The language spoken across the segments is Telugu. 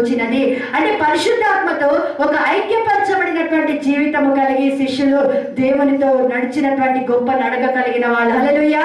వచ్చినది అంటే పరిశుద్ధాత్మతో ఒక ఐక్యపరచబడినటువంటి జీవితం కలిగి శిష్యులు దేవునితో నడిచినటువంటి గొప్ప నడక కలిగిన వాళ్ళు హల్లెలూయా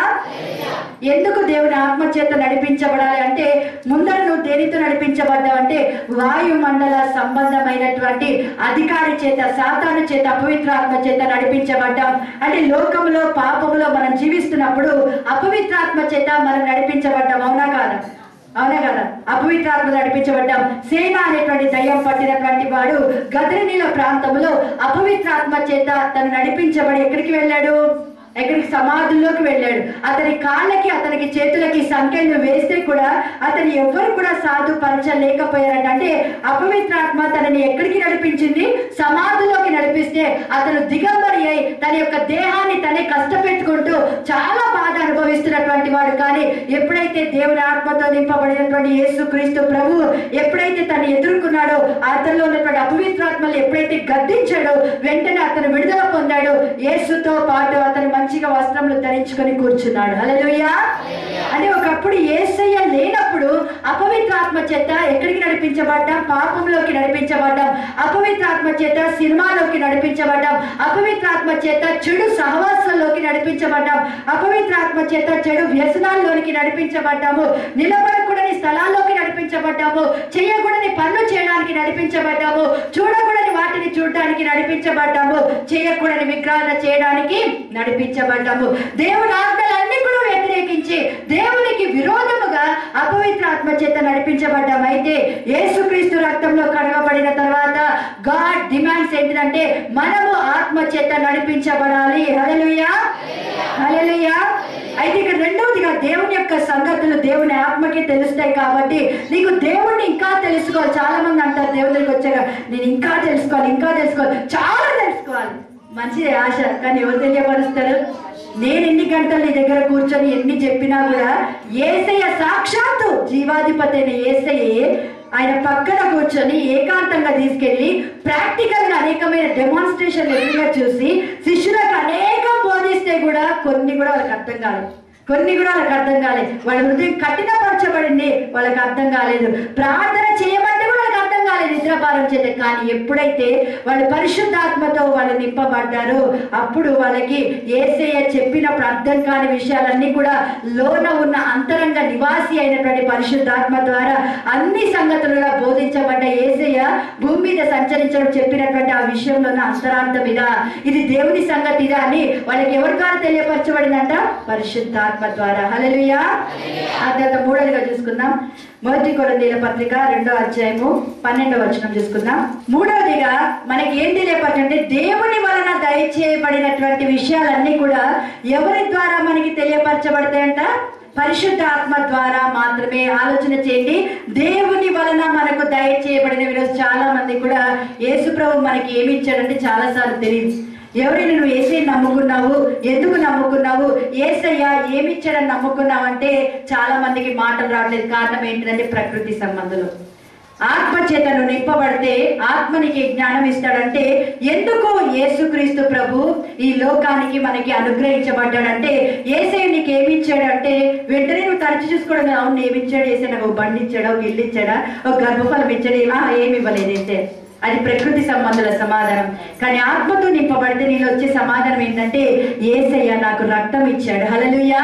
ఎందుకు దేవుని ఆత్మ చేత నడిపించబడాలి అంటే ముందర నువ్వు దేనితో నడిపించబడ్డావు అంటే వాయుమండల సంబంధమైనటువంటి అధికారి చేత సాతాను చేత అపవిత్రాత్మ చేత నడిపించబడ్డాం అంటే లోకంలో పాపములో మనం జీవిస్తున్నప్పుడు అపవిత్రాత్మ చేత మనం నడిపించబడ్డాం అవునా కాదా అవునా కదా అపవిత్రాత్మ నడిపించబడ్డాం సేన అనేటువంటి దయ్యం పట్టినటువంటి వాడు గదరినీల ప్రాంతంలో అపవిత్రాత్మ చేత తను నడిపించబడి ఎక్కడికి వెళ్ళాడు ఎక్కడికి సమాధుల్లోకి వెళ్ళాడు అతని కాళ్ళకి అతనికి చేతులకి సంఖ్యలు వేస్తే కూడా అతని ఎవ్వరు కూడా సాధుపరచలేకపోయారట అంటే అపవిత్రాత్మ తనని ఎక్కడికి నడిపించింది సమాధిలోకి నడిపిస్తే అతను దిగంబరి అయి తన యొక్క దేహాన్ని తనే కష్టపెట్టుకుంటూ చాలా బాధ అనుభవిస్తున్నటువంటి వాడు కానీ ఎప్పుడైతే దేవుని ఆత్మతో నింపబడినటువంటి యేసు క్రీస్తు ప్రభు ఎప్పుడైతే తను ఎదుర్కొన్నాడో అతనిలో ఉన్నటువంటి అపవిత్రాత్మలు ఎప్పుడైతే గద్దించాడో వెంటనే అతను విడుదల పొందాడు యేసుతో పాటు అతను మంచిగా వస్త్రములు ధరించుకొని కూర్చున్నాడు హల్లెలూయా అంటే ఒకప్పుడు ఏసయ్య లేనప్పుడు అపవిత్రాత్మ చేత ఎక్కడికి నడిపించబడ్డాం పాపంలోకి నడిపించబడ్డాం అపవిత్రాత్మ చేత సినిమాలోకి నడిపించబడ్డాం అపవిత్రాత్మ చేత చెడు సహవాసంలోకి నడిపించబడ్డాం అపవిత్రాత్మ చేత చెడు వ్యసనాల్లోనికి నడిపించబడ్డాము నిలబడకూడని స్థలాల్లోకి నడిపించబడ్డాము చేయకూడని పనులు చేయడానికి నడిపించబడ్డాము చూడకూడని వాటిని చూడడానికి నడిపించబడ్డాము చేయకూడని విగ్రహాలు చేయడానికి నడిపించబడ్డాము దేవుని ఆజ్ఞలన్నీ కూడా వ్యతిరేకించి దేవునికి విరోధముగా అపవిత్రాత్మ చేత నడిపించబడ్డాం అయితే యేసుక్రీస్తు రక్తంలో కడగబడిన తర్వాత గాడ్ డిమాండ్స్ ఏంటిదంటే మనము ఆత్మ చేత నడిపించబడాలి హల్లెలూయా హల్లెలూయా అయితే ఇక్కడ రెండవదిగా దేవుని యొక్క సంగతులు దేవుని ఆత్మకి తెలుస్తాయి కాబట్టి నీకు దేవుణ్ణి ఇంకా తెలుసుకోవాలి చాలా మంది అంటారు దేవుని దగ్గరికి వచ్చాక నేను ఇంకా తెలుసుకోవాలి ఇంకా తెలుసుకోవాలి చాలా తెలుసుకోవాలి మంచిది ఆశ కానీ ఎవరు తెలియపరుస్తారు నేను ఎన్ని గంటలు నీ దగ్గర కూర్చొని ఎన్ని చెప్పినా కూడా ఏసయ్య సాక్షాత్తు జీవాధిపతి అయిన ఏసయ్యే ఆయన పక్కన కూర్చొని ఏకాంతంగా తీసుకెళ్లి ప్రాక్టికల్ గా అనేకమైన డెమాన్స్ట్రేషన్ ఎదురుగా చూసి శిష్యులకు అనేకం బోధిస్తే కూడా కొన్ని కూడా వాళ్ళకి అర్థం కాలేదు కొన్ని కూడా వాళ్ళకి అర్థం కాలేదు వాళ్ళ హృదయం కఠినపరచబడింది వాళ్ళకి అర్థం కాలేదు ప్రార్థన చేయమంటే కూడా వాళ్ళకి అర్థం కాలేదు నిద్రపారం చేత కానీ ఎప్పుడైతే వాళ్ళు పరిశుద్ధాత్మతో వాళ్ళు నింపబడ్డారో అప్పుడు వాళ్ళకి ఏసయ్య చెప్పినప్పుడు అర్థం కాని విషయాలన్నీ కూడా లోన ఉన్న అంతరంగ నివాసి అయినటువంటి పరిశుద్ధాత్మ ద్వారా అన్ని సంగతులు కూడా బోధించబడ్డ ఏసయ్య భూమి మీద సంచరించడం చెప్పినటువంటి ఆ విషయంలో ఉన్న అంతరార్థం ఇదా ఇది దేవుని సంగతి ఇదా అని వాళ్ళకి ఎవరి ద్వారా తెలియపరచబడిందంట పరిశుద్ధాత్మ ద్వారా హల్లెలూయా ఆ తర్వాత మూడోదిగా చూసుకుందాం మొదటి కొరందీల పత్రిక రెండో అధ్యాయము పన్నెండో వచనం చూసుకుందాం మూడవదిగా మనకి ఏం తెలియపరచంటే దేవుని వలన దయచేయబడినటువంటి విషయాలన్నీ కూడా ఎవరి ద్వారా మనకి తెలియపరచబడతాయంట పరిశుద్ధ ఆత్మ ద్వారా మాత్రమే ఆలోచన చేయండి దేవుని వలన మనకు దయచేయబడిన ఈరోజు చాలా మంది కూడా యేసు ప్రభు మనకి ఏమి ఇచ్చాడంటే చాలా సార్లు తెలియదు ఎవరిని నువ్వు ఏసై నమ్ముకున్నావు ఎందుకు నమ్ముకున్నావు ఏసయ్య ఏమి ఇచ్చాడని నమ్ముకున్నావు అంటే చాలా మందికి మాటలు రావట్లేదు కారణం ఏంటిదంటే ప్రకృతి సంబంధులు ఆత్మ చేతను నింపబడితే ఆత్మనికి జ్ఞానం ఇస్తాడంటే ఎందుకు యేసుక్రీస్తు ప్రభు ఈ లోకానికి మనకి అనుగ్రహించబడ్డాడంటే ఏసై నీకు ఏమి ఇచ్చాడంటే వెంటనే నువ్వు తరచి చూసుకోవడం కాదు, అవును ఏమి ఇచ్చాడు ఏసై నాకు ఒక బండి ఇచ్చాడా ఒక ఇల్లు ఇచ్చాడా ఒక గర్భఫలం ఇచ్చాడు ఆ, ఏమి ఇవ్వలేదు ఏసై అది ప్రకృతి సంబంధుల సమాధానం కానీ ఆత్మతో నింపబడితే నీలో వచ్చే సమాధానం ఏంటంటే ఏసయ్య నాకు రక్తం ఇచ్చాడు హలలుయా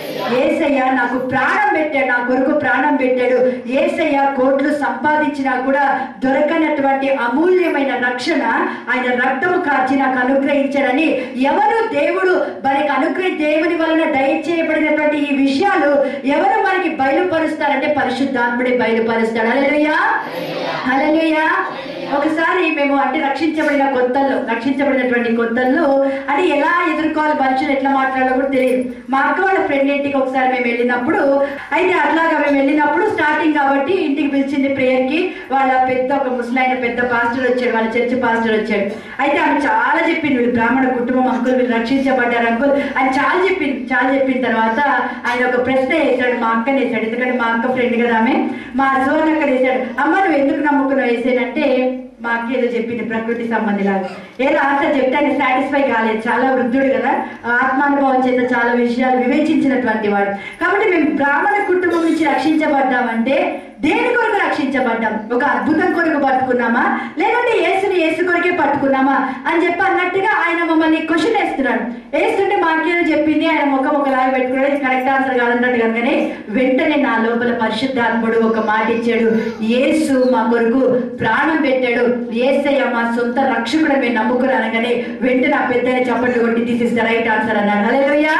ఏసయ్య నాకు ప్రాణం పెట్టాడు నా కొరకు ప్రాణం పెట్టాడు ఏసయ్య కోట్లు సంపాదించినా కూడా దొరకనటువంటి అమూల్యమైన రక్షణ ఆయన రక్తము కార్చి నాకు అనుగ్రహించాడని ఎవరు దేవుడు మనకి అనుగ్రహి దేవుని వలన దయచేయబడినటువంటి ఈ విషయాలు ఎవరు మనకి బయలుపరుస్తారంటే పరిశుద్ధాత్ముడే బయలుపరుస్తాడు హల్లెలూయా హల్లెలూయా ఒకసారి మేము అంటే రక్షించబడిన కొత్తల్లో రక్షించబడినటువంటి కొత్తల్లో అది ఎలా ఎదుర్కోవాలి మనుషులు ఎట్లా మాట్లాడాలో కూడా తెలియదు మా అక్క వాళ్ళ ఫ్రెండ్ ఇంటికి ఒకసారి మేము వెళ్ళినప్పుడు అయితే అట్లాగా మేము వెళ్ళినప్పుడు స్టార్టింగ్ కాబట్టి ఇంటికి పిలిచింది ప్రేయర్ కి వాళ్ళ పెద్ద ఒక ముసలాయన పెద్ద పాస్టర్ వచ్చాడు వాళ్ళ చర్చ్ పాస్టర్ వచ్చాడు అయితే ఆమె చాలా చెప్పింది వీళ్ళు బ్రాహ్మణ కుటుంబం అంకుల్ వీళ్ళు రక్షించబడ్డారు అంకుల్ అని చాలా చెప్పింది చాలా చెప్పిన తర్వాత ఆయన ఒక ప్రశ్న వేశాడు మా అక్కని వేశాడు ఎందుకంటే మా అక్క ఫ్రెండ్ కదా ఆమె మా సువర్ణ అక్కడ వేశాడు అమ్మ నువ్వు ఎందుకు నమ్ముకున్నావు వేసానంటే మా అక్క ఏదో చెప్పింది ప్రకృతి సంబంధిలాగా ఏదో ఆన్సర్ చెప్తే ఆయన సాటిస్ఫై కాలేదు చాలా వృద్ధుడు కదా ఆత్మానుభవం చేత చాలా విషయాలు వివేచించినటువంటి వాడు కాబట్టి మేము బ్రాహ్మణ కుటుంబం నుంచి రక్షించబడ్డామంటే దేని కొరకు రక్షించబడ్డాం ఒక అద్భుతం కొరకు పట్టుకున్నామా లేదంటే యేసుని యేసు కొరకే పట్టుకున్నామా అని చెప్పి అన్నట్టుగా ఆయన మమ్మల్ని క్వశ్చన్ వేస్తున్నాడు వేస్తుంటే మాకేదో చెప్పింది ఆయన ముఖం ఒకలాగా పెట్టుకున్నాడు ఇది కరెక్ట్ ఆన్సర్ కాదన్నట్టు కనుకనే వెంటనే నా లోపల పరిశుద్ధాత్ముడు ఒక మాట ఇచ్చాడు యేసు మా కొరకు ప్రాణం పెట్టాడు ఏసయ్య మా సొంత రక్షకుడు మేము నమ్ముకుని అనగానే వెంటనే ఆ పెద్దని చప్పట్లు కొట్టి this is the right answer అన్నాడు హల్లెలూయా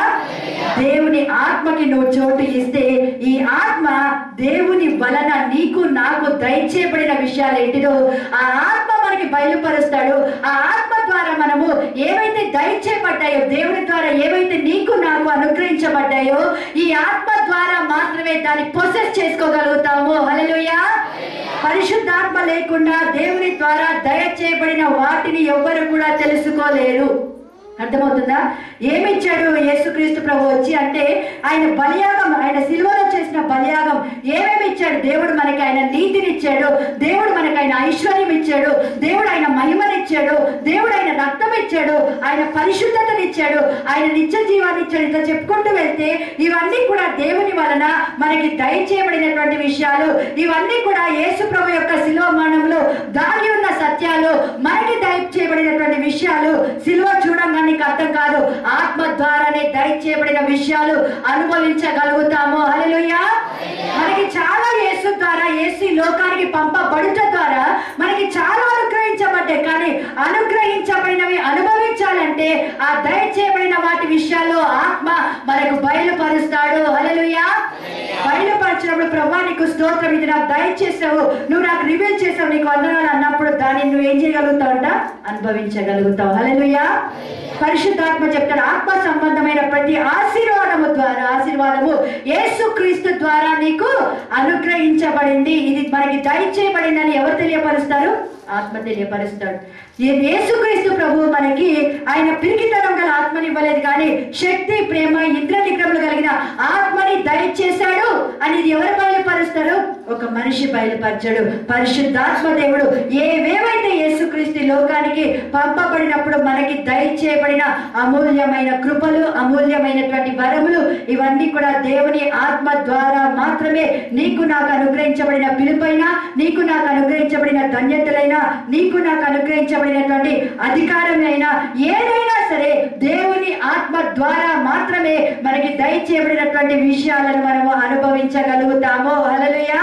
దేవుని ఆత్మకి నువ్వు చోటు ఇస్తే ఈ ఆత్మ దేవుని వలన నీకు నాకు దయచేయబడిన విషయాలు ఏంటిదో ఆ ఆత్మ మనకి బయలుపరుస్తాడు ఆ ఆత్మ ద్వారా మనము ఏవైతే దయచేయబడ్డాయో దేవుని ద్వారా ఏవైతే నీకు నాకు అనుగ్రహించబడ్డాయో ఈ ఆత్మ ద్వారా మాత్రమే దాన్ని పొసెస్ చేసుకోగలుగుతాము హల్లెలూయా పరిశుద్ధాత్మ లేకుండా దేవుని ద్వారా దయచేయబడిన వాటిని ఎవ్వరు కూడా తెలుసుకోలేరు అర్థమవుతుందా ఏమిచ్చాడు యేసుక్రీస్తు ప్రభు వచ్చి అంటే ఆయన బలియాగం ఆయన సిలువలో చేసిన బలియాగం ఏమేమి ఇచ్చాడు దేవుడు మనకి ఆయన నీతిని ఇచ్చాడు దేవుడు మనకి ఆయన ఐశ్వర్యం ఇచ్చాడు దేవుడు ఆయన మహిమనిచ్చాడు దేవుడు ఆయన రక్తం ఇచ్చాడు ఆయన పరిశుద్ధతని ఇచ్చాడు ఆయన నిత్య జీవాన్ని ఇచ్చాడు ఇట్లా చెప్పుకుంటూ వెళ్తే ఇవన్నీ కూడా దేవుని వలన మనకి దయచేయబడినటువంటి విషయాలు ఇవన్నీ కూడా యేసు ప్రభు యొక్క శిలువ మరణంలో దాగి ఉన్న సత్యాలు మనకి దయచేయబడినటువంటి విషయాలు శిలువ చూడంగా నీకు అర్థం కాదు ఆత్మ ద్వారానే దయచేయబడిన విషయాలు అనుభవించగలుగుతాము హల్లెలూయా మనకి చాలా యేసు ద్వారా యేసు ఈ లోకానికి పంపబడుట ద్వారా మనకి చాలా అనుగ్రహించబడ్డాయి కానీ అనుగ్రహించబడినవి అనుభవించాలంటే ఆ దయచేయబడిన వాటి విషయాల్లో ఆత్మ మనకు బయలుపరుస్తాడు హల్లెలూయా బయలుపరిచినప్పుడు ప్రభా నీకు స్తోత్రం ఇది నాకు దయచేసావు నువ్వు నాకు రివీల్ చేసావు నీకు వందనాలు అన్నప్పుడు దాన్ని నువ్వు ఏం చేయగలుగుతావంట అనుభవించగలుగుతావు హల్లెలూయా పరిశుద్ధాత్మ చెప్తాడు ఆత్మ సంబంధమైన ప్రతి ఆశీర్వాదము ద్వారా ఆశీర్వాదము యేసుక్రీస్తు ద్వారా నీకు అనుగ్రహించబడింది ఇది మనకి దయచేయబడిందని ఎవరు తెలియపరుస్తారు ఆత్మ తెలియపరుస్తాడు ఈ యేసుక్రీస్తు ప్రభు మనకి ఆయన పిరికితనం గల ఆత్మని ఇవ్వలేదు కానీ శక్తి ప్రేమ ఇంద్ర నిగ్రహములు కలిగిన ఆత్మని దయచేశాడు అని ఇది ఎవరు బయలుపరుస్తారు ఒక మనిషి బయలుపరచాడు పరిశుద్ధాత్మ దేవుడు ఏవేవైతే యేసుక్రీస్తు ఈ లోకానికి పంపబడినప్పుడు మనకి దయచేయబడిన అమూల్యమైన కృపలు అమూల్యమైనటువంటి వరములు ఇవన్నీ కూడా దేవుని ఆత్మ ద్వారా మాత్రమే నీకు నాకు అనుగ్రహించబడిన పిలుపైన నీకు నాకు అనుగ్రహించబడిన ధన్యతలైన నీకు నాకు అనుగ్రహించబడినటువంటి అధికారమైనా ఏదైనా సరే దేవుని ఆత్మ ద్వారా మాత్రమే మనకి దయచేయబడినటువంటి విషయాలను మనము అనుభవించగలుగుతాము హల్లెలూయా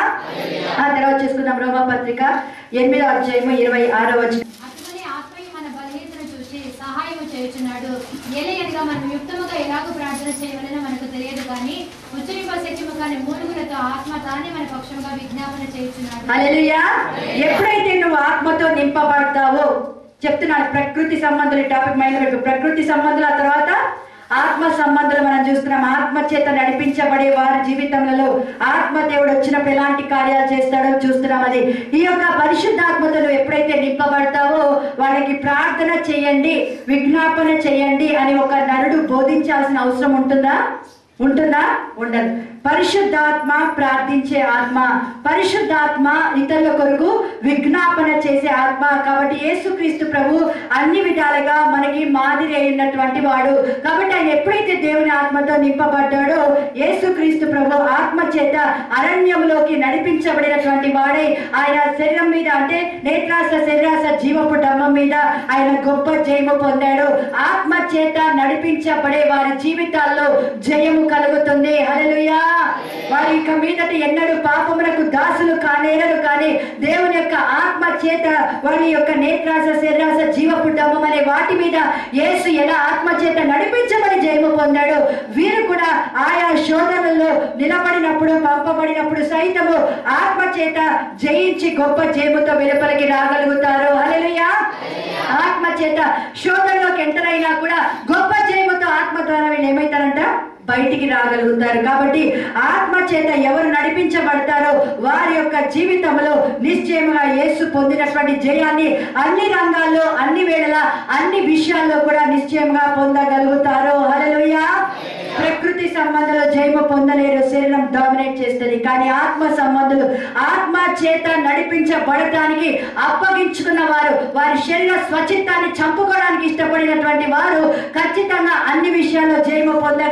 ఆ తర్వాత చూసుకుందాం రోమా పత్రిక ఎనిమిదో అధ్యాయము ఇరవై ఆరో వచ్చిన అటువలే ఆత్మయ్య మన బలహీనతను చూసి సహాయము చేయుచున్నాడు ఏలయనగా మనం యుక్తముగా ఎలాగో ప్రార్థన చేయవలనో మనకు తెలియదు కానీ ఉచ్చరింప శక్యము కానీ మూలుగులతో ఆత్మ తానే మన పక్షముగా విజ్ఞాపన చేయుచున్నాడు హల్లెలూయా ఎప్పుడైతే నువ్వు ఆత్మతో నింపబడతావో చెప్తున్నాను ప్రకృతి సంబంధాలు ఈ టాపిక్ మైండ్ పెట్టు ప్రకృతి సంబంధాల తర్వాత ఆత్మ సంబంధాలు మనం చూస్తున్నాం ఆత్మ చేత నడిపించబడే వారి జీవితంలో ఆత్మ దేవుడు వచ్చినప్పుడు ఎలాంటి కార్యాలు చేస్తాడో చూస్తున్నాం అది ఈ యొక్క పరిశుద్ధాత్మతో నువ్వు ఎప్పుడైతే నింపబడతావో వాళ్ళకి ప్రార్థన చేయండి విజ్ఞాపన చేయండి అని ఒక నరుడు బోధించాల్సిన అవసరం ఉంటుందా ఉంటుందా ఉండదు పరిశుద్ధాత్మ ప్రార్థించే ఆత్మ పరిశుద్ధాత్మ ఇతరుల కొరకు విజ్ఞాపన చేసే ఆత్మ కాబట్టి యేసుక్రీస్తు ప్రభు అన్ని విధాలుగా మనకి మాదిరి అయినటువంటి వాడు కాబట్టి ఆయన ఎప్పుడైతే దేవుని ఆత్మతో నింపబడ్డాడో యేసుక్రీస్తు ప్రభు ఆత్మ చేత అరణ్యంలోకి నడిపించబడినటువంటి వాడై ఆయన శరీరం మీద అంటే నేత్రాస శరీరాస జీవపు డమ్మం మీద ఆయన గొప్ప జయము పొందాడు ఆత్మ చేత నడిపించబడే వారి జీవితాల్లో జయము కలుగుతుంది హల్లెలూయా వారి ఇక మీదట ఎన్నడూ పాపములకు దాసులు కానేరరు కానీ దేవుని యొక్క ఆత్మ చేత వారి యొక్క నేత్రాస శరీరాస జీవపు డమ్మం అనే వాటి మీద యేసు ఎలా ఆత్మ చేత నడిపించబడి జయము పొందాడు వీరు కూడా ఆయా శోధనల్లో నిలబడినప్పుడు పంపబడినప్పుడు సైతము ఆత్మ చేత జయించి గొప్ప జయముతో వెలుపలికి రాగలుగుతారు హల్లెలూయా ఆత్మ చేత శోధనలోకి ఎంటర్ అయినా కూడా గొప్ప జయముతో ఆత్మ ద్వారా వీళ్ళు ఏమైతారంట బయటికి రాగలుగుతారు కాబట్టి ఆత్మ చేత ఎవరు నడిపించబడతారో వారి యొక్క జీవితంలో నిశ్చయముగా యేసు పొందినటువంటి జయాన్ని అన్ని రంగాల్లో అన్ని వేళల అన్ని విషయాల్లో కూడా నిశ్చయంగా పొందగలుగుతారు హల్లెలూయా ప్రకృతి సంబంధాలు జయము పొందలేరు శరీరం డామినేట్ చేస్తుంది కానీ ఆత్మ సంబంధులు ఆత్మ చేత నడిపించబడటానికి అప్పగించుకున్న వారు వారి శరీర స్వచిత్తాన్ని చంపుకోవడానికి ఇష్టపడినటువంటి వారు ఖచ్చితంగా అన్ని విషయాల్లో జయము పొందగలుగుతారు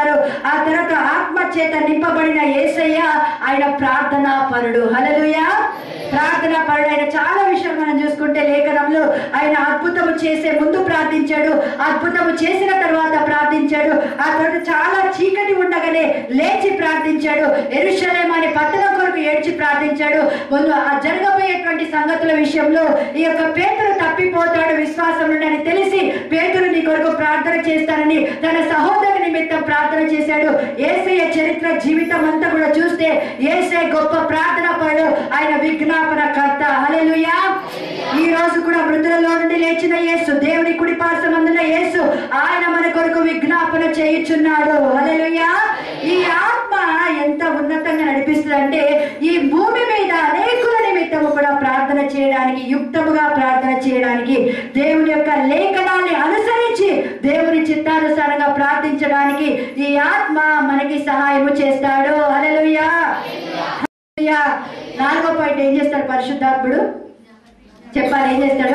ఉన్నారు ఆ తర్వాత ఆత్మ చేత నింపబడిన యేసయ్య ఆయన ప్రార్థన పరుడు హల్లెలూయా ప్రార్థన పరుడు ఆయన చాలా విషయాలు మనం చూసుకుంటే లేఖనంలో ఆయన అద్భుతము చేసే ముందు ప్రార్థించాడు అద్భుతము చేసిన తర్వాత ప్రార్థించాడు ఆ తర్వాత చాలా చీకటి ఉండగానే లేచి ప్రార్థించాడు ఎరుషలేం అనే పట్టణం కొరకు ఏడ్చి ప్రార్థించాడు ముందు ఆ జరగబోయేటువంటి సంగతుల విషయంలో ఈ యొక్క పేతురు తప్పిపోతాడు విశ్వాసం నుండి అని తెలిసి పేతురు నీ కొరకు ప్రార్థన చేస్తానని తన సహోదరు నిమిత్తం ప్రార్థన చేశాడు ఏసయ్య చరిత్ర జీవితం అంతా కూడా చూస్తే ఏసై గొప్ప ప్రార్థన పడు ఆయన విజ్ఞాపన కర్త హల్లెలూయా ఈ రోజు కూడా మృతులలో నుండి లేచిన యేసు దేవుని కుడి పార్శ్వమందున యేసు ఆయన మన కొరకు విజ్ఞాపన చేయుచున్నాడు హల్లెలూయా ఈ ఆత్మ ఎంత ఉన్నతంగా నడిపిస్తుంది అంటే ఈ భూమి మీద అనేకుల నిమిత్తము కూడా ప్రార్థన చేయడానికి యుక్తముగా ప్రార్థన చేయడానికి దేవుని యొక్క లేఖనాన్ని అనుసరించి దేవుని చిత్తానుసారంగా ప్రార్థించడానికి ఈ ఆత్మ మనకి సహాయము చేస్తాడు హల్లెలూయా హల్లెలూయా. నాలుగో పాయింట్ ఏం చేస్తాడు పరిశుద్ధాత్ముడు చెప్పాలి ఏం చేస్తాడు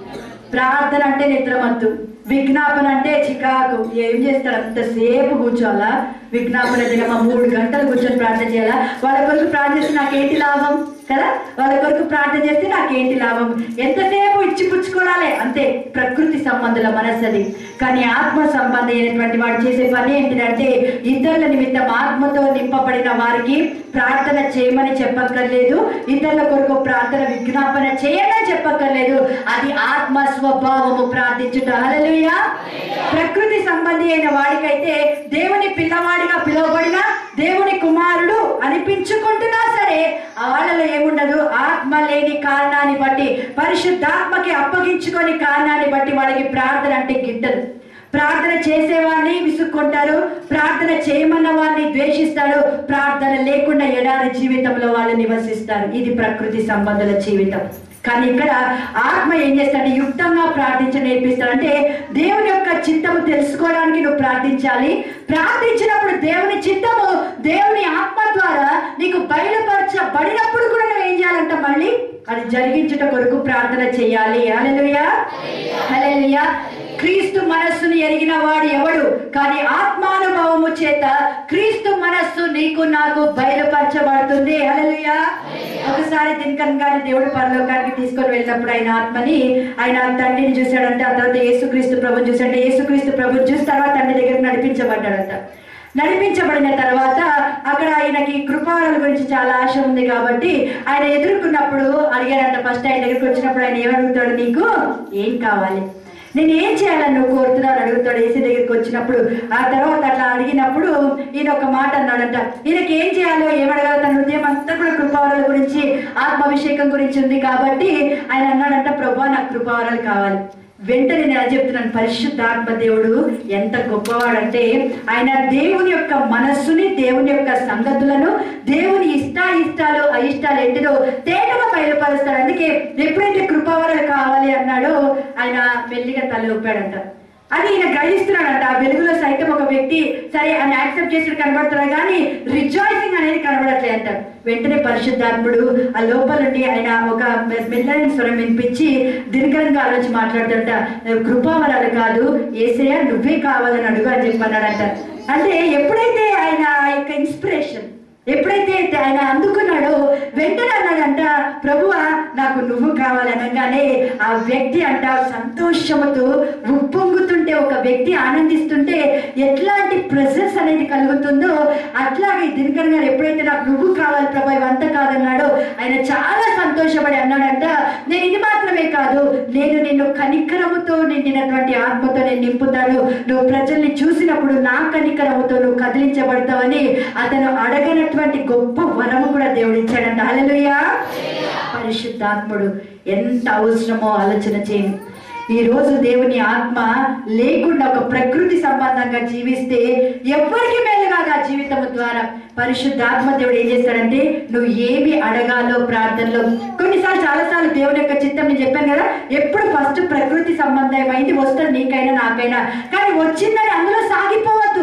ప్రార్థన అంటే నిద్రమత్తు విజ్ఞాపన అంటే చికాకు ఏం చేస్తాడు అంతసేపు కూర్చోవాలా విజ్ఞాపన దినమా మూడు గంటలు కూర్చొని ప్రార్థన చేయాలా వాళ్ళ కొరకు ప్రార్థన చేస్తే నాకేంటి లాభం కదా వాళ్ళ కొరకు ప్రార్థన చేస్తే నాకేంటి లాభం ఎంతసేపు ఇచ్చి పుచ్చుకోవాలి అంతే ప్రకృతి సంబంధుల మనస్సు అది కానీ ఆత్మ సంబంధం అయినటువంటి వాడు చేసే పని ఏంటిదంటే ఇతరుల నిమిత్తం ఆత్మతో నింపబడిన వారికి ప్రార్థన చేయమని చెప్పక్కర్లేదు ఇతరుల కొరకు ప్రార్థన విజ్ఞాపన చేయమని చెప్పక్కర్లేదు అది ఆత్మ స్వభావము ప్రార్థించుట హల్లెలూయా ప్రకృతి సంబంధి అయిన వాడికైతే దేవుని పిల్లవాడిగా పిలువబడిన దేవుని కుమారుడు అనిపించుకుంటున్నా సరే ఆ వాళ్ళలో ఏముండదు ఆత్మ లేని కారణాన్ని బట్టి పరిశుద్ధాత్మకి అప్పగించుకొని కారణాన్ని బట్టి వాళ్ళకి ప్రార్థన అంటే గిట్టదు ప్రార్థన చేసేవాడిని విసుక్కుంటారు ప్రార్థన చేయమన్న వారిని ద్వేషిస్తాడు ప్రార్థన లేకుండా ఎడారి జీవితంలో వాళ్ళు నివసిస్తారు ఇది ప్రకృతి సంబంధాల జీవితం కానీ ఇక్కడ ఆత్మ ఏం చేస్తాడు యుక్తంగా ప్రార్థించ నేర్పిస్తాడు అంటే దేవుని యొక్క చిత్తము తెలుసుకోవడానికి నువ్వు ప్రార్థించాలి ప్రార్థించినప్పుడు దేవుని చిత్తము దేవుని ఆత్మ ద్వారా నీకు బయలుపరచబడినప్పుడు కూడా నువ్వు ఏం చేయాలంట మళ్ళీ అది జరిగించుట కొరకు ప్రార్థన చేయాలి హల్లెలూయా హల్లెలూయా క్రీస్తు మనస్సును ఎరిగిన వాడు ఎవడు కానీ ఆత్మానుభవము చేత క్రీస్తు మనస్సు నీకు నాకు బయలుపరచబడుతుంది హల్లెలూయా ఒకసారి దినకన్ గారి దేవుడు పరలోకానికి తీసుకొని వెళ్ళినప్పుడు ఆయన ఆత్మని ఆయన తండ్రిని చూశాడంటే ఆ తర్వాత యేసుక్రీస్తు ప్రభు చూశాడంటే యేసుక్రీస్తు ప్రభు చూసి తర్వాత తండ్రి దగ్గర నడిపించబడ్డాడంట నడిపించబడిన తర్వాత అక్కడ ఆయనకి కృపాల గురించి చాలా ఆశ ఉంది కాబట్టి ఆయన ఎదుర్కొన్నప్పుడు అడిగాడంట ఫస్ట్ ఆయన దగ్గరికి వచ్చినప్పుడు ఆయన ఏమడుగుతాడు నీకు ఏం కావాలి నేను ఏం చేయాలని నువ్వు కోరుతున్నావు అడుగుతాడు ఏసీ దగ్గరికి వచ్చినప్పుడు ఆ తర్వాత అట్లా అడిగినప్పుడు ఈయన ఒక మాట అన్నాడంట ఈయనకి ఏం చేయాలో ఏమడగాలో తన హృదయం అంతా కూడా కృపావరాల గురించి ఆత్మాభిషేకం గురించి ఉంది కాబట్టి ఆయన అన్నాడంట ప్రభా నాకు కృపావరాలు కావాలి వెంటనే నేను అది చెప్తున్నాను పరిశుద్ధాత్మ దేవుడు ఎంత గొప్పవాడంటే ఆయన దేవుని యొక్క మనస్సుని దేవుని యొక్క సంగతులను దేవుని ఇష్టాయిష్టాలు అయిష్టాలు ఏంటిదో తేటగా బయలుపరుస్తాడు అందుకే ఎప్పుడైతే కృపావరాలు కావాలి అన్నాడో ఆయన మెల్లిగా తల ఊపాడంట అది ఈయన గ్రహిస్తున్నాడంట ఆ వెలుగులో సైతం ఒక వ్యక్తి సరే అని యాక్సెప్ట్ చేసి కనబడుతున్నాడు కానీ రిజాయిసింగ్ అనేది కనబడట్లే అంట వెంటనే పరిశుద్ధాత్ముడు ఆ లోపల నుండి ఆయన ఒక మె- మెల్లని స్వరం వినిపించి దినకరంగా ఆలోచి మాట్లాడుతుంట కృపావరాలు కాదు ఏసయ్య నువ్వే కావాలని అడుగు అని చెప్పన్నాడంట అంటే ఎప్పుడైతే ఆయన ఆ యొక్క ఇన్స్పిరేషన్ ఎప్పుడైతే ఆయన అందుకున్నాడో వెంటనే అన్నాడంట ప్రభువా నాకు నువ్వు కావాలనగానే ఆ వ్యక్తి అంట సంతోషముతో ఉప్పొంగుతుంటే ఒక వ్యక్తి ఆనందిస్తుంటే ఎట్లాంటి ప్రెసెన్స్ అనేది కలుగుతుందో అట్లాగే దినకర్ గారు ఎప్పుడైతే నాకు నువ్వు కావాలి ప్రభా ఇవంతా కాదన్నాడో ఆయన చాలా సంతోషపడి అన్నాడంట నేను ఇది మాత్రమే కాదు నేను నిన్ను కనికరముతో నిండినటువంటి ఆత్మతో నేను నింపుతాను నువ్వు ప్రజల్ని చూసినప్పుడు నా కనికరముతో నువ్వు కదిలించబడతావని అతను అడగనటువంటి గొప్ప వరము కూడా దేవుడు ఇచ్చాడంట హల్లెలూయా పరిశుద్ధాత్ముడు ఎంత అవసరమో ఆలోచన చేయండి ఈ రోజు దేవుని ఆత్మ లేకుండా ఒక ప్రకృతి సంబంధంగా జీవిస్తే ఎవరికి మేలు కాదు ఆ జీవితం ద్వారా పరిశుద్ధాత్మ దేవుడు ఏం చేస్తాడంటే నువ్వు ఏమి అడగాలో ప్రార్థనలో కొన్నిసార్లు చాలాసార్లు దేవుని యొక్క చిత్తం నేను చెప్పాను కదా ఎప్పుడు ఫస్ట్ ప్రకృతి సంబంధమైంది వస్తుంది నీకైనా నాకైనా కానీ వచ్చిందని అందులో సాగిపోవద్దు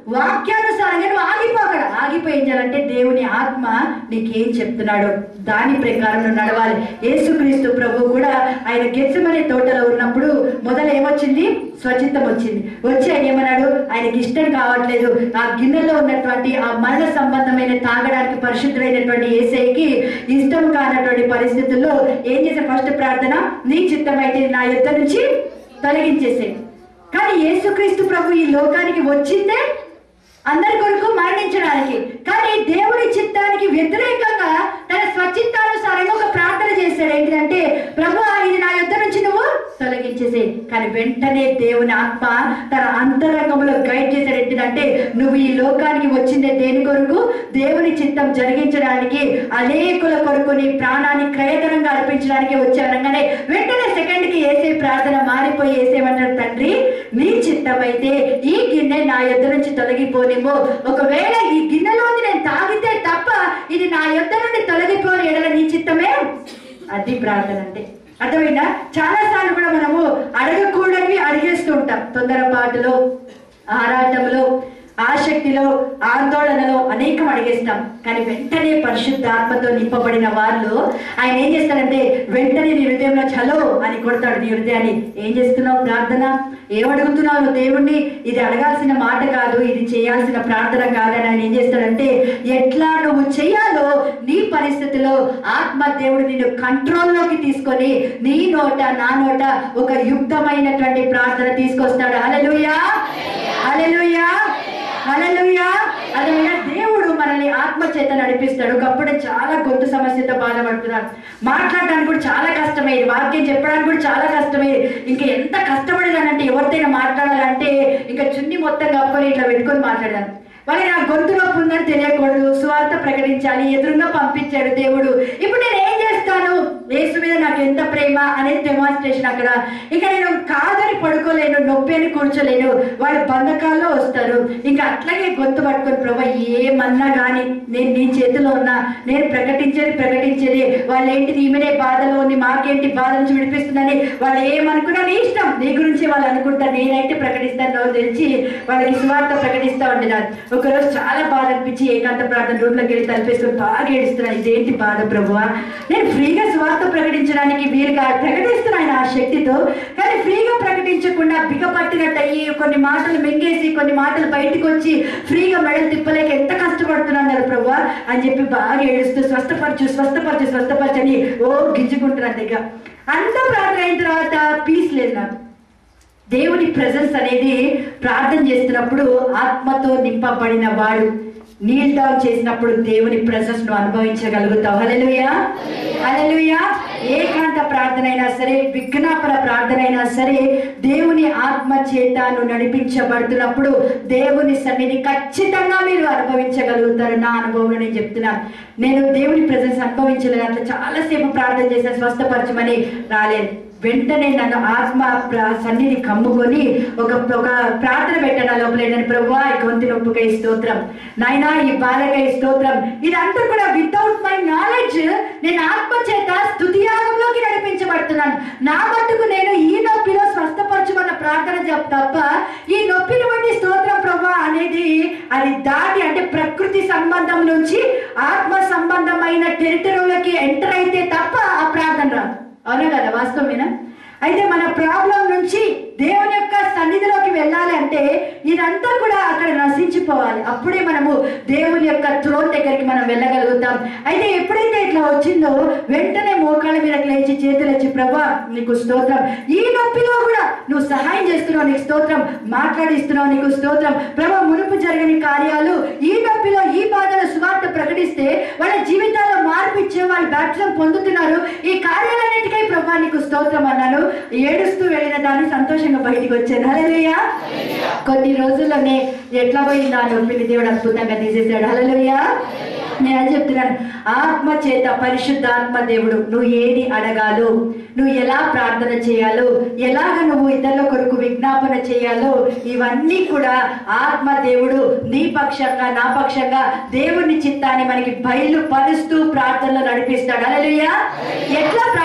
వాక్యానుసారంగా నువ్వు ఆగిపోగడ ఆగిపోయి ఏం చేయాలంటే దేవుని ఆత్మ నీకేం చెప్తున్నాడు దాని ప్రకారం నువ్వు నడవాలి యేసుక్రీస్తు ప్రభు కూడా ఆయన గెచ్చమనే తోటలో ఉన్నప్పుడు మొదలు ఏమొచ్చింది స్వచిత్తం వచ్చింది వచ్చి ఆయన ఏమన్నాడు ఆయనకి ఇష్టం కావట్లేదు ఆ గిన్నెలో ఉన్నటువంటి ఆ మరణ సంబంధమైన తాగడానికి పరిశుద్ధుడైనటువంటి ఏసైకి ఇష్టం కానటువంటి పరిస్థితుల్లో ఏం చేసే ఫస్ట్ ప్రార్థన నీ చిత్తం అయితే నా యుద్ధ నుంచి తొలగించేసేది కానీ యేసుక్రీస్తు ప్రభు ఈ లోకానికి వచ్చిందే అందరి కొరకు మరణించడానికి కానీ దేవుడి చిత్తానికి వ్యతిరేకంగా తన స్వచిత్తానుసారంగా ఒక ప్రార్థన చేశాడు ఏంటంటే ప్రభు ఇది నా యుద్ధ నుంచి నువ్వు తొలగించేసే కానీ వెంటనే దేవుని ఆత్మ తన అంతరంగంలో గైడ్ చేశాడు ఏంటంటే నువ్వు ఈ లోకానికి వచ్చిందే దేని కొరకు దేవుని చిత్తం జరిగించడానికి అనేకుల కొరకు నీ ప్రాణాన్ని క్రయతనంగా అర్పించడానికి వచ్చానగానే వెంటనే సెకండ్ కి వేసే ప్రార్థన మారిపోయి వేసేమంటారు తండ్రి నీ చిత్తమైతే ఈ గిన్నె నా యొద్ద నుంచి తొలగిపోనేమో ఒకవేళ ఈ గిన్నెలోని నేను తాగితే తప్ప ఇది నా యొద్ద నుండి తొలగిపోని ఎడల నీ చిత్తమే అది ప్రార్థన అంటే అర్థమైందా చాలా సార్లు కూడా మనము అడగకూడనివి అడిగేస్తూ ఉంటాం తొందరపాటులో ఆరాటంలో ఆసక్తిలో ఆందోళనలో అనేకం అడిగేస్తాం కానీ వెంటనే పరిశుద్ధ ఆత్మతో నింపబడిన వాళ్ళు ఆయన ఏం చేస్తాడంటే వెంటనే నీ హృదయంలో చలో అని కొడతాడు నీ హృదయాన్ని ఏం చేస్తున్నావు ప్రార్థన ఏం అడుగుతున్నావు నువ్వు దేవుణ్ణి ఇది అడగాల్సిన మాట కాదు ఇది చేయాల్సిన ప్రార్థన కాదని ఆయన ఏం చేస్తాడంటే ఎట్లా నువ్వు చేయాలో నీ పరిస్థితిలో ఆత్మ దేవుడు నిన్ను కంట్రోల్లోకి తీసుకొని నీ నోట నా నోట ఒక యుక్తమైనటువంటి ప్రార్థన తీసుకొస్తాడు అలలుయా అలలుయా హల్లెలూయా అదేవిధంగా దేవుడు మనల్ని ఆత్మ చేత నడిపిస్తాడు ఒకప్పుడు చాలా గొంతు సమస్యతో బాధపడుతున్నారు మాట్లాడడానికి కూడా చాలా కష్టమయ్యేది వాక్యం చెప్పడానికి కూడా చాలా కష్టమయ్యేది ఇంకా ఎంత కష్టపడేదానంటే ఎవరితోనైనా మాట్లాడాలంటే ఇంకా చున్ని మొత్తం కప్పుకొని ఇట్లా పెట్టుకొని మాట్లాడాను వాళ్ళకి నా గొంతు నొప్పి ఉందని తెలియకూడదు స్వార్థ ప్రకటించాలి ఎదురుగా పంపించాడు దేవుడు ఇప్పుడు నేను ఏం చేస్తాను యేసు మీద నాకు ఎంత ప్రేమ అనేది డెమాన్స్ట్రేషన్ అక్కడ ఇంకా నేను కాదని పడుకోలేను నొప్పి అని కూర్చోలేను వాళ్ళు బంధకాల్లో వస్తారు ఇంకా అట్లాగే గొంతు పట్టుకొని ప్రభా ఏమన్నా కానీ నేను నీ చేతిలో ఉన్నా నేను ప్రకటించేది ప్రకటించేది వాళ్ళు ఏంటి ఈమెనే బాధలో ఉంది మాకేంటి బాధ నుంచి విడిపిస్తుందని వాళ్ళు ఏమనుకున్నా నీ ఇష్టం నీ గురించి వాళ్ళు అనుకుంటారు నేనైతే ప్రకటిస్తాను రోజు తెలిసి వాళ్ళకి సువార్త ప్రకటిస్తా ఉండేదాన్ని ఒకరోజు చాలా బాధ అనిపించి ఏకాంత ప్రార్థన రూమ్లోకి వెళ్ళి తలిపేసుకొని బాగా ఏడుస్తున్నాను ఇదేంటి బాధ ప్రభువా నేను ఫ్రీగా స్వార్థ ప్రకటించడానికి వీలుగా ప్రకటిస్తున్నాను ఆ శక్తితో కానీ ఫ్రీగా ప్రకటించకుండా బిగపట్టినట్టు అయ్యి కొన్ని మాటలు మింగేసి కొన్ని మాటలు బయటకు వచ్చి ఫ్రీగా మెడలు తిప్పలేక ఎంత కష్టపడుతున్నాను కదా ప్రభువా అని చెప్పి బాగా ఏడుస్తూ స్వస్థపరచు స్వస్థపరచు స్వస్థపరచని ఓ గింజుకుంటున్నాను దగ్గర అంత ప్రార్థన అయిన తర్వాత పీస్ లేదు నాకు దేవుని ప్రెజెన్స్ అనేది ప్రార్థన చేస్తున్నప్పుడు ఆత్మతో నింపబడిన వాడు నీల్ డౌన్ చేసినప్పుడు దేవుని ప్రెజెన్స్ ను అనుభవించగలుగుతావు హల్లెలూయా హల్లెలూయా ఏకాంత ప్రార్థన అయినా సరే విఘ్నాపన ప్రార్థన అయినా సరే దేవుని ఆత్మ చేత నువ్వు నడిపించబడుతున్నప్పుడు దేవుని సన్నిధి ఖచ్చితంగా మీరు అనుభవించగలుగుతారు నా అనుభవంలో నేను చెప్తున్నాను నేను దేవుని ప్రెజెన్స్ అనుభవించలేదు అట్లా చాలాసేపు ప్రార్థన చేశాను స్వస్థపరచమని రాలేదు వెంటనే నన్ను ఆత్మ ప్ర- సన్నిధి కమ్ముకొని ఒక ఒక ప్రార్థన పెట్టాను ఆ లోపల ఏంటంటే ప్రభువా ఈ గొంతు నొప్పుకై స్తోత్రం నాయనా ఈ బాధకై స్తోత్రం ఇదంతా కూడా వితౌట్ మై నాలెడ్జ్ నేను ఆత్మ చేత స్థుతియాగంలోకి నడిపించబడుతున్నాను నా మట్టుకు నేను ఈ నొప్పిలో స్వస్థపరచమన్న ప్రార్థన చెప్ తప్ప ఈ నొప్పిని బట్టి స్తోత్రం ప్రభా అనేది అది దాటి అంటే ప్రకృతి సంబంధం నుంచి ఆత్మ సంబంధమైన టెరిటరీలోకి ఎంటర్ అయితే తప్ప ఆ ప్రార్థన రాదు అవునా కదా వాస్తవమేనా అయితే మన ప్రాబ్లం నుంచి దేవుని యొక్క సన్నిధిలోకి వెళ్ళాలి అంటే ఇదంతా కూడా అక్కడ నశించిపోవాలి అప్పుడే మనము దేవుని యొక్క త్రోన్ దగ్గరికి మనం వెళ్ళగలుగుతాం అయితే ఎప్పుడైతే ఇట్లా వచ్చిందో వెంటనే మోకాళ్ళ మీద లేచి చేతులు వచ్చి ప్రభా నీకు స్తోత్రం ఈ నొప్పిలో కూడా నువ్వు సహాయం చేస్తున్నావు నీకు స్తోత్రం మాట్లాడిస్తున్నావు నీకు స్తోత్రం ప్రభా మునుపు జరగని కార్యాలు ఈ నొప్పిలో ఈ బాధలో సువార్త ప్రకటిస్తే వాళ్ళ జీవితాల్లో మార్పు ఇచ్చే వాళ్ళు బ్యాప్టిజం పొందుతున్నారు ఈ కార్యాలన్నిటికై ప్రభా నీకు స్తోత్రం అన్నాను ఏడుస్తూ వెళ్ళిన దాన్ని సంతోషంగా బయటికి వచ్చాను హల్లెలూయా కొన్ని రోజుల్లోనే ఎట్లా పోయింది ఆ నొప్పిని దేవుడు అద్భుతంగా తీసేశాడు హల్లెలూయా నేను అది చెప్తున్నాను ఆత్మ చేత పరిశుద్ధ ఆత్మ దేవుడు నువ్వు ఏది అడగాలో నువ్వు ఎలా ప్రార్థన చేయాలో ఎలాగ నువ్వు ఇతరుల కొరకు విజ్ఞాపన చేయాలో ఇవన్నీ కూడా ఆత్మ దేవుడు నీ పక్షంగా నా పక్షంగా దేవుని చిత్తాన్ని మనకి బయలుపరుస్తూ ప్రార్థనలో నడిపిస్తాడు అలలుయా ఎట్లా ప్రార్థన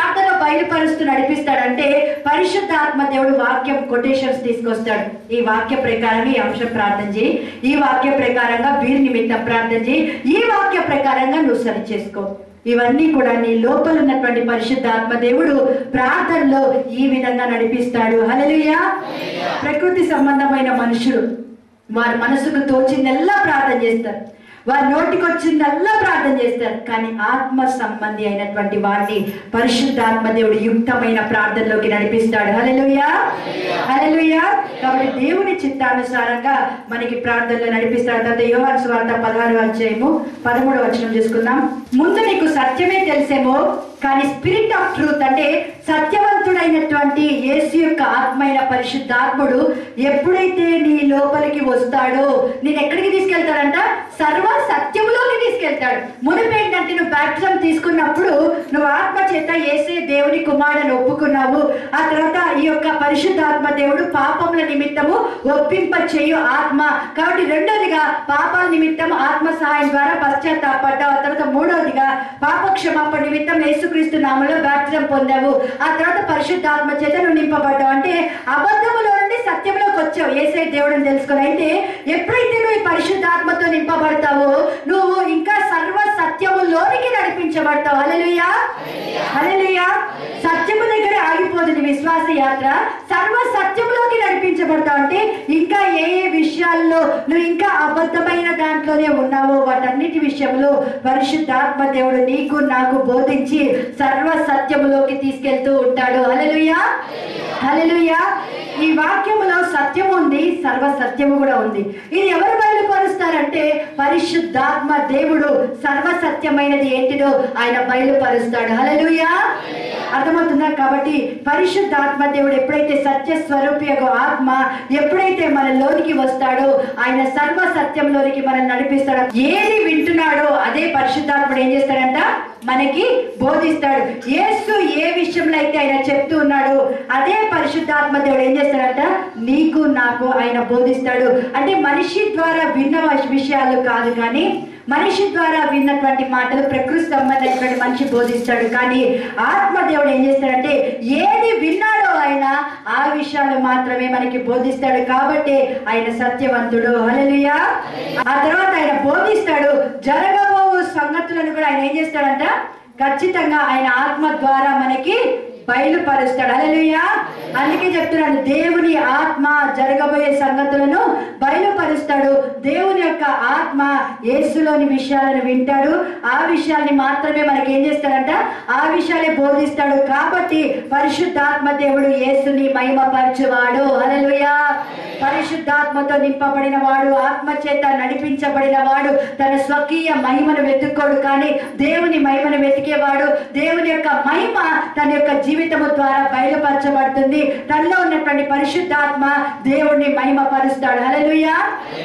బయలుపరుస్తూ నడిపిస్తాడంటే పరిశుద్ధాత్మ దేవుడు వాక్యం కొటేషన్స్ తీసుకొస్తాడు ఈ వాక్య ప్రకారం ఈ అంశం ప్రార్థన చేయి ఈ వాక్య ప్రకారంగా వీరి నిమిత్తం ప్రార్థన చేయి ఈ వాక్య ప్రకారంగా నువ్వు సరి చేసుకో ఇవన్నీ కూడా నీ లోపల ఉన్నటువంటి పరిశుద్ధాత్మ దేవుడు ప్రార్థనలో ఈ విధంగా నడిపిస్తాడు హల్లెలూయా ప్రకృతి సంబంధమైన మనుషులు వారి మనసుకు తోచిందల్లా ప్రార్థన చేస్తారు వారి నోటికి వచ్చిందల్లా ప్రార్థన చేస్తారు కానీ ఆత్మ సంబంధి అయినటువంటి వారిని పరిశుద్ధాత్మ దేవుడు యుక్తమైన ప్రార్థనలోకి నడిపిస్తాడు హల్లెలూయా హల్లెలూయా కాబట్టి దేవుని చిత్తానుసారంగా మనకి ప్రార్థనలో నడిపిస్తాడు తర్వాత యోహాను స్వార్థ పదహారు అధ్యాయము పదమూడు వచనం చూసుకుందాం ముందు నీకు సత్యమే తెలిసేమో కానీ స్పిరిట్ ఆఫ్ ట్రూత్ అంటే సత్యవంతుడైనటువంటి యేసు యొక్క ఆత్మైన పరిశుద్ధాత్ముడు ఎప్పుడైతే నీ లోపలికి వస్తాడో నేను ఎక్కడికి తీసుకెళ్తాడంట సర్వ సత్యములోకి తీసుకెళ్తాడు మునిపేంటంటే నువ్వు బ్యాప్టిజం తీసుకున్నప్పుడు నువ్వు ఆత్మ చేత ఏసే దేవుని కుమారుని ఒప్పుకున్నావు ఆ తర్వాత ఈ యొక్క పరిశుద్ధాత్మ దేవుడు పాపముల నిమిత్తము ఒప్పింప చేయు ఆత్మ కాబట్టి రెండోదిగా పాపాల నిమిత్తం ఆత్మ సహాయం ద్వారా పశ్చాత్తాపడ్డావు ఆ తర్వాత మూడోదిగా పాప క్షమాపణ నిమిత్తం యేసుక్రీస్తు నామలో బ్యాప్టిజం పొందావు ఆ తర్వాత పరిశుద్ధాత్మ చేత నువ్వు నింపబడ్డావు అంటే అబద్ధములో నుండి సత్యంలోకి వచ్చావు ఏసే దేవుడిని తెలుసుకుని అయితే ఎప్పుడైతే నువ్వు ఈ పరిశుద్ధాత్మతో నింపబడతావో నువ్వు ఇంకా సర్వ సత్యములోనికి నడిపించబడతావు హల్లెలూయా హల్లెలూయా సత్యము దగ్గర ఆగిపోదు నీ విశ్వాస యాత్ర సర్వ సత్యములోకి నడిపించబడతావు అంటే ఇంకా ఏ ఏ విషయాల్లో నువ్వు ఇంకా అబద్ధమైన దాంట్లోనే ఉన్నావో వాటన్నిటి విషయంలో పరిశుద్ధాత్మ దేవుడు నీకు నాకు బోధించి సర్వ సత్యములోకి తీసుకెళ్తూ ఉంటాడు హల్లెలూయా హల్లెలూయా ఈ వాక్యములో సత్యం ఉంది సర్వ సత్యము కూడా ఉంది ఇది ఎవరు బయలుపరుస్తారంటే పరిశుద్ధాత్మ దేవుడు సర్వ సత్యమైనది ఏంటిదో ఆయన బయలుపరుస్తాడు హల్లెలూయా అర్థమవుతుందా కాబట్టి పరిశుద్ధాత్మ దేవుడు ఎప్పుడైతే సత్య స్వరూపియగో ఆత్మ ఎప్పుడైతే మన లోనికి వస్తాడో ఆయన సర్వ సత్యంలోనికి మనం నడిపిస్తాడు ఏది వింటున్నాడో అదే పరిశుద్ధాత్ముడు ఏం చేస్తాడంట మనకి బోధిస్తాడు యేసు ఏ విషయంలో అయితే ఆయన చెప్తూ ఉన్నాడు అదే పరిశుద్ధాత్మ దేవుడు ఏం చేస్తాడంట నీకు నాకు ఆయన బోధిస్తాడు అంటే మనిషి ద్వారా విన్న విషయాలు కాదు కానీ మనిషి ద్వారా విన్నటువంటి మాటలు ప్రకృతి సంబంధమైనటువంటి మనిషి బోధిస్తాడు కానీ ఆత్మదేవుడు ఏం చేస్తాడంటే ఏది విన్నాడో ఆయన ఆ విషయాలు మాత్రమే మనకి బోధిస్తాడు కాబట్టి ఆయన సత్యవంతుడు హల్లెలూయా ఆ తర్వాత ఆయన బోధిస్తాడు జరగబోవు సంగతులను కూడా ఆయన ఏం చేస్తాడంట ఖచ్చితంగా ఆయన ఆత్మ ద్వారా మనకి బయలుపరుస్తాడు అలలుయా అందుకే చెప్తున్నాడు దేవుని ఆత్మ జరగబోయే సంగతులను బయలుపరుస్తాడు దేవుని యొక్క ఆత్మ యేసులోని విషయాలను వింటాడు ఆ విషయాల్ని మాత్రమే మనకి ఏం చేస్తాడంట ఆ విషయాలే బోధిస్తాడు కాబట్టి పరిశుద్ధాత్మ దేవుడు యేసుని మహిమపరచువాడు అలలుయా పరిశుద్ధాత్మతో నింపబడిన వాడు ఆత్మ చేత నడిపించబడిన వాడు తన స్వకీయ మహిమను వెతుక్కోడు కానీ దేవుని మహిమను వెతికేవాడు దేవుని యొక్క మహిమ తన యొక్క జీవితము ద్వారా బయలుపరచబడుతుంది తనలో ఉన్నటువంటి పరిశుద్ధాత్మ దేవుణ్ణి మహిమపరుస్తాడు హల్లెలూయా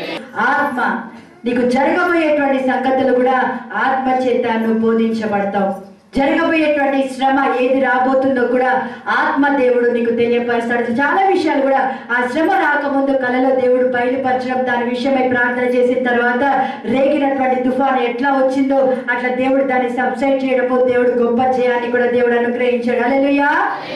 ఆత్మ నీకు జరగబోయేటువంటి సంగతులు కూడా ఆత్మ చేత నువ్వు బోధించబడతావు జరగబోయేటువంటి శ్రమ ఏది రాబోతుందో కూడా ఆత్మ దేవుడు నీకు తెలియపరుస్తాడు చాలా విషయాలు కూడా ఆ శ్రమ రాకముందు కలలో దేవుడు బయలుపరచడం దాని విషయమై ప్రార్థన చేసిన తర్వాత రేగినటువంటి తుఫాను ఎట్లా వచ్చిందో అట్లా దేవుడు దాన్ని సబ్సైడ్ చేయడము దేవుడు గొప్ప జయాన్ని కూడా దేవుడు అనుగ్రహించాడు అలెలుయా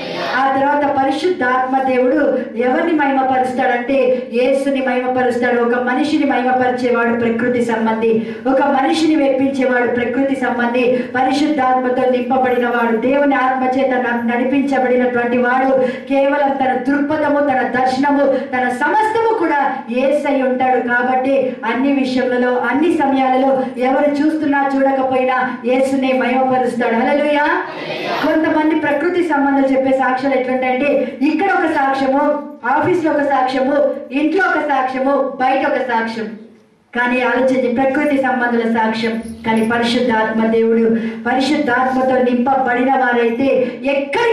ఆ తర్వాత పరిశుద్ధాత్మ దేవుడు ఎవరిని మహిమపరుస్తాడంటే యేసుని మహిమపరుస్తాడు ఒక మనిషిని మహిమపరిచేవాడు ప్రకృతి సంబంధి ఒక మనిషిని మెప్పించేవాడు ప్రకృతి సంబంధి పరిశుద్ధాత్మతో నింపబడిన వాడు దేవుని ఆత్మ చేత న- నడిపించబడినటువంటి వాడు కేవలం తన దృక్పథము తన దర్శనము తన సమస్తము కూడా ఏసై ఉంటాడు కాబట్టి అన్ని విషయములలో అన్ని సమయాలలో ఎవరు చూస్తున్నా చూడకపోయినా యేసునే మహిమపరుస్తాడు హల్లెలూయా కొంతమంది ప్రకృతి సంబంధాలు చెప్పే సాక్ష్యాలు ఎట్లుంటాయంటే ఇక్కడ ఒక సాక్ష్యము ఆఫీస్ లో ఒక సాక్ష్యము ఇంట్లో ఒక సాక్ష్యము బయట ఒక సాక్ష్యం కానీ ఆలోచించి ప్రకృతి సంబంధుల సాక్ష్యం కానీ పరిశుద్ధాత్మ దేవుడు పరిశుద్ధాత్మతో నింపబడిన వారైతే ఎక్కడికి వెళ్ళినా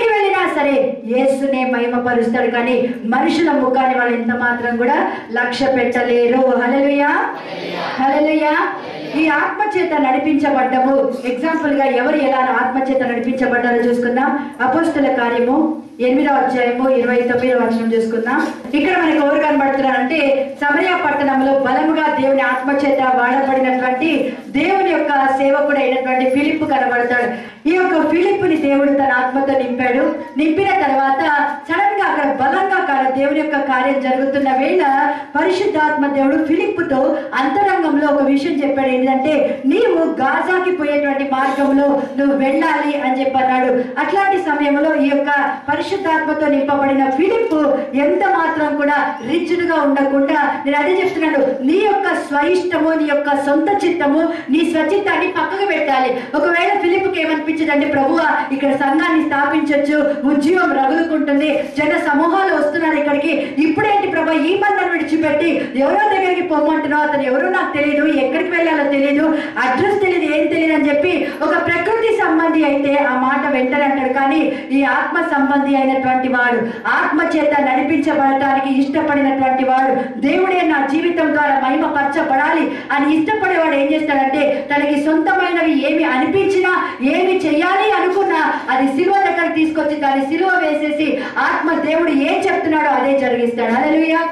సరే యేసునే మహిమపరుస్తాడు కానీ మనుషుల ముఖాన్ని వాళ్ళు ఎంత మాత్రం కూడా లక్ష్య పెట్టలేరు హల్లెలూయా హల్లెలూయా ఈ ఆత్మ చేత నడిపించబడ్డము ఎగ్జాంపుల్ గా ఎవరు ఎలా ఆత్మ చేత నడిపించబడ్డారో చూసుకుందాం అపోస్తుల కార్యము ఎనిమిదవ అధ్యాయము ఇరవై తొమ్మిదవ వచనం చూసుకుందాం ఇక్కడ మనకి ఎవరు కనబడుతున్నారంటే సమరయ పట్టణంలో బలముగా దేవుని ఆత్మ చేత వాడబడినటువంటి దేవుని యొక్క సేవకుడు అయినటువంటి ఫిలిప్ కనబడతాడు ఈ యొక్క ఫిలిప్ని దేవుడు తన ఆత్మతో నింపాడు నింపిన తర్వాత సడన్ గా అక్కడ బలంగా కాదు దేవుని యొక్క కార్యం జరుగుతున్న వేళ పరిశుద్ధాత్మ దేవుడు ఫిలిప్పుతో అంతరంగంలో ఒక విషయం చెప్పాడు ఏంటంటే నీవు గాజాకి పోయేటువంటి మార్గంలో నువ్వు వెళ్ళాలి అని చెప్పన్నాడు అట్లాంటి సమయంలో ఈ యొక్క పరిశుద్ధాత్మతో నింపబడిన ఫిలిప్ ఎంత మాత్రం కూడా రిచ్డ్ గా ఉండకుండా నేను అదే చెప్తున్నాను నీ యొక్క స్వయిష్టము నీ యొక్క సొంత చిత్తము నీ స్వచిత్తాన్ని పక్కకు పెట్టాలి ఒకవేళ ఫిలిప్కి ఏమనిపించింది అంటే ప్రభువా ఇక్కడ సంఘాన్ని స్థాపించొచ్చు ఉద్యోగం రగులుకుంటుంది జన సమూహాలు వస్తున్నారు ఇక్కడికి ఇప్పుడేంటి ప్రభా ఈ మందిని విడిచిపెట్టి ఎవరో దగ్గరికి పొమ్మంటున్నావు అతను ఎవరో నాకు తెలియదు ఎక్కడికి వెళ్ళాలో తెలియదు అడ్రస్ తెలియదు ఏం తెలియదు అని చెప్పి ఒక ప్రకృతి సంబంధి అయితే ఆ మాట వెంటనే అంటాడు కానీ ఈ ఆత్మ సంబంధి అయినటువంటి వాడు ఆత్మ చేత నడిపించబడటానికి ఇష్టపడినటువంటి వాడు దేవుడే నా జీవితం ద్వారా మహిమపరచబడాలి అని ఇష్టపడేవాడు ఏం చేస్తాడంటే తనకి సొంతమైనవి ఏమి అనిపించినా ఏమి చెయ్యాలి అనుకున్నా అది సిలువ దగ్గర తీసుకొచ్చి దాన్ని సిలువ వేసేసి ఆత్మ దేవుడు ఏం చెప్తున్నాడో అదే జరిగిస్తాడు అలలుయా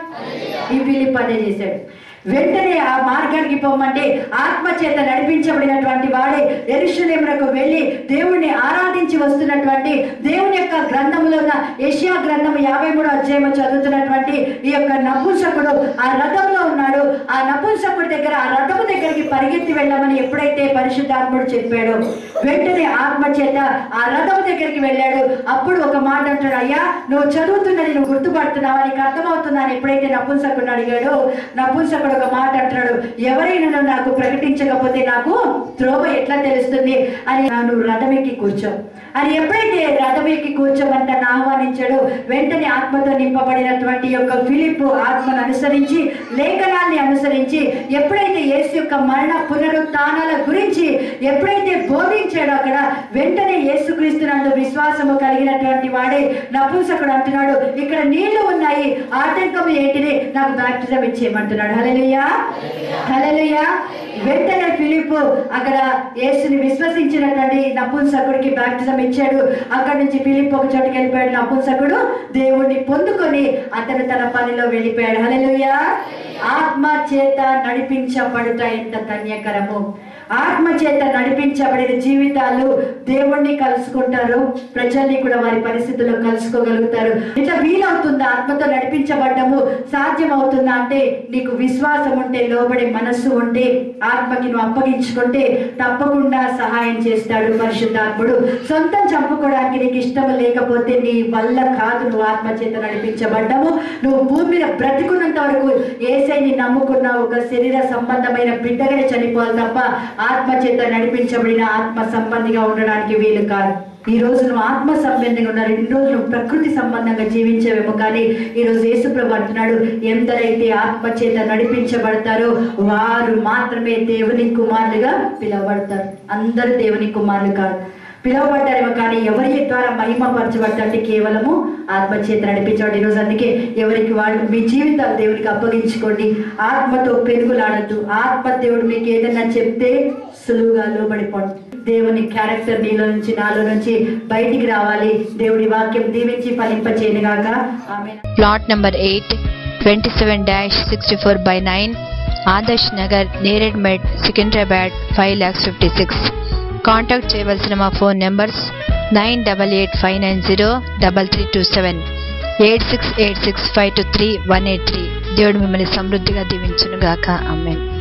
ఈ ఫిలిప్ అదే చేశాడు వెంటనే ఆ మార్గానికి పొమ్మంటే ఆత్మ చేత నడిపించబడినటువంటి వాడే ఎరుషులేమునకు వెళ్ళి దేవుణ్ణి ఆరాధించి వస్తున్నటువంటి దేవుని యొక్క గ్రంథంలో ఉన్న ఏషియా గ్రంథం యాభై మూడో అధ్యాయం చదువుతున్నటువంటి ఈ యొక్క నపుంసకుడు ఆ రథంలో ఉన్నాడు ఆ నపుంసకుడి దగ్గర ఆ రథము దగ్గరికి పరిగెత్తి వెళ్ళమని ఎప్పుడైతే పరిశుద్ధాత్ముడు చెప్పాడో వెంటనే ఆత్మ చేత ఆ రథము దగ్గరికి వెళ్ళాడు అప్పుడు ఒక మాట అంటాడు అయ్యా నువ్వు చదువుతున్నది నువ్వు గుర్తుపడుతున్నావా నీకు అర్థమవుతుందా అని ఎప్పుడైతే నపుంసకుడు అడిగాడో నపుంసకుడు ఒక మాట అంటాడు ఎవరైనా నాకు ప్రకటించకపోతే నాకు త్రోవ ఎట్లా తెలుస్తుంది అని నువ్వు రథం ఎక్కి కూర్చో అని ఎప్పుడైతే రథం ఎక్కి కూర్చోమని తను ఆహ్వానించాడు వెంటనే ఆత్మతో నింపబడినటువంటి యొక్క ఫిలిప్ ఆత్మను అనుసరించి లేఖనాల్ని అనుసరించి ఎప్పుడైతే యేసు యొక్క మరణ పునరుత్నాల గురించి ఎప్పుడైతే బోధించాడో అక్కడ వెంటనే యేసుక్రీస్తు నందు విశ్వాసము కలిగినటువంటి వాడే నపుంసకుడు అంటున్నాడు ఇక్కడ నీళ్లు ఉన్నాయి ఆటంకం ఏంటిది నాకు బాప్టిజం ఇచ్చేయమంటున్నాడు హల్లెలూయా హల్లెలూయా వెంటనే ఫిలిప్ అక్కడ యేసుని విశ్వసించినటువంటి నపుంసకుడికి బాప్టిజం ఇచ్చాడు అక్కడ నుంచి ఫిలిప్ ఒక చోటుకి వెళ్ళిపోయాడు నపుంసకుడు దేవుణ్ణి పొందుకొని అతను తన పనిలో వెళ్ళిపోయాడు హల్లెలూయా ఆత్మ చేత నడిపించబడుట ఎంత ధన్యకరము ఆత్మ చేత నడిపించబడిన జీవితాలు దేవుణ్ణి కలుసుకుంటారు ప్రజల్ని కూడా వారి పరిస్థితుల్లో కలుసుకోగలుగుతారు ఇట్లా వీలవుతుందా ఆత్మతో నడిపించబడ్డము సాధ్యం అవుతుందా అంటే నీకు విశ్వాసం ఉంటే లోబడి మనస్సు ఉంటే ఆత్మకి నువ్వు అప్పగించుకుంటే తప్పకుండా సహాయం చేస్తాడు పరిశుద్ధాత్ముడు సొంతం చంపుకోవడానికి నీకు ఇష్టం లేకపోతే నీ వల్ల కాదు నువ్వు ఆత్మ చేత నడిపించబడ్డము నువ్వు భూమి మీద బ్రతికున్నంత వరకు ఏసైని నమ్ముకున్న ఒక శరీర సంబంధమైన బిడ్డగానే చనిపోవాలి తప్ప ఆత్మ చేత నడిపించబడిన ఆత్మ సంబంధిగా ఉండడానికి వీలు కాదు ఈ రోజు నువ్వు ఆత్మ సంబంధంగా ఉన్నారు ఇన్ని రోజులు నువ్వు ప్రకృతి సంబంధంగా జీవించేవేమో కానీ ఈ రోజు యేసుప్రభు అంటున్నాడు ఎందరైతే ఆత్మ చేత నడిపించబడతారో వారు మాత్రమే దేవుని కుమారులుగా పిలువబడతారు అందరూ దేవుని కుమారులు కాదు పిలువబడ్డారేమో కానీ ఎవరి ద్వారా మహిమపరచబడ్డంటే కేవలము ఆత్మ చేత నడిపించబడి ఈరోజు అందుకే ఎవరికి వాళ్ళు మీ జీవితాలు దేవునికి అప్పగించుకోండి ఆత్మతో పెరుగులాడద్దు ఆత్మ దేవుడు మీకు ఏదైనా చెప్తే సులువుగా లోబడిపోండి దేవుని క్యారెక్టర్ నీలో నుంచి నాలో నుంచి బయటికి రావాలి దేవుడి వాక్యం దీవించి ఫలింపచేయను గాక ఆమె plot number eight twenty seven dash sixty four by nine Adarsh Nagar Neredmet Secunderabad five lakhs fifty six contact చేయవలసిన మా phone numbers nine double eight five nine zero double three two seven eight six eight six five two three one eight three దేవుడు మిమ్మల్ని సమృద్ధిగా దీవించును గాక ఆమెన్